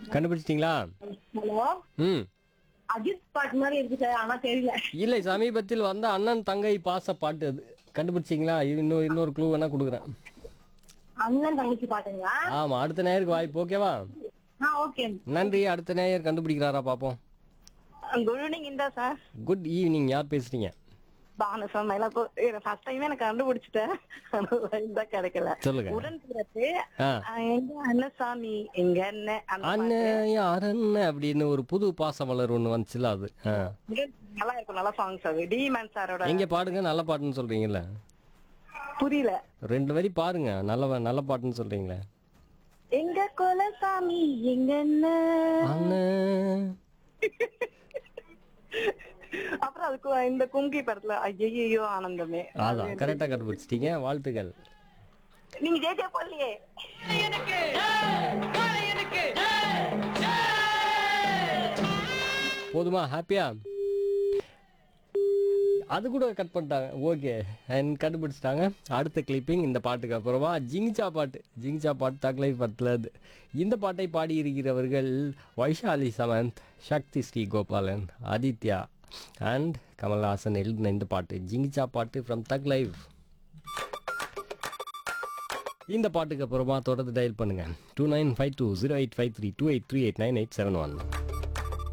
கண்டுபிடிச்சிட்டிங்களா ஹலோ ம் அஜித் பாட்டு மாதிரி இருக்கு சார் ஆனா தெரியல இல்லை சமீபத்தில் வந்த அண்ணன் தங்கை பாச பாட்டு அது கண்டுபிடிச்சிங்களா இன்னொரு இன்னொரு க்ளூ வேணா கொடுக்குறேன் அண்ணன் தங்கச்சி பாட்டுங்களா ஆமாம் அடுத்த நேயருக்கு வாய்ப்பு ஓகேவா ஆ ஓகே நன்றி அடுத்த நேயர் கண்டுபிடிக்கிறாரா பார்ப்போம் குட் ஈவினிங் இந்தா சார் குட் ஈவினிங் யார் பேசுறீங்க Banu sir Mylapore first time எனக்கு கண்டுபிடிச்சிட்டேன் இந்த கிடைக்கல சொல்லுங்க உடன் பிறப்பு ஆ ஆஹ் எங்க அண்ணசாமி எங்க அண்ணன் அந்த பாட்டு. அண்ணன் யார் அண்ணன் அப்படின்னு ஒரு புது பாசமலர் ஒன்று வந்துச்சுல அது ஆ உடன் நல்லா இருக்கும் நல்ல சாங்ஸ் அது டி மேன் சாரோட எங்க பாடுங்க நல்ல பாட்டுன்னு சொல்றீங்கல்ல புரியல ரெண்டு வரி பாருங்க நல்ல நல்ல பாட்டுன்னு சொல்றீங்களே எங்க குலசாமி எங்க அண்ணன் அண்ணன் அப்புறம் அதுக்கு இந்த கும்கி படத்துல ஐயோ ஆனந்தமே அதான் கரெக்டா கண்டுபிடிச்சிட்டீங்க வாழ்த்துக்கள் நீங்க ஜெயிச்சே போடலையே போதுமா ஹாப்பியா அது கூட கட் பண்ணிட்டாங்க ஓகே அண்ட் கண்டுபிடிச்சிட்டாங்க அடுத்த கிளிப்பிங் இந்த பாட்டுக்கு அப்புறமா ஜிங்சா பாட்டு ஜிங்சா பாட்டு தக்லை படத்தில் அது இந்த பாட்டை பாடியிருக்கிறவர்கள் வைஷாலி சமந்த் சக்தி ஸ்ரீ கோபாலன் ஆதித்யா அண்ட் கமல்ஹாசன் எழுதின இந்த பாட்டு ஜிங்சா பாட்டு ஃப்ரம் தக் லைவ் இந்த பாட்டுக்கு அப்புறமா தொடர்ந்து டயல் பண்ணுங்க two nine five two zero eight five three two eight three eight nine eight seven one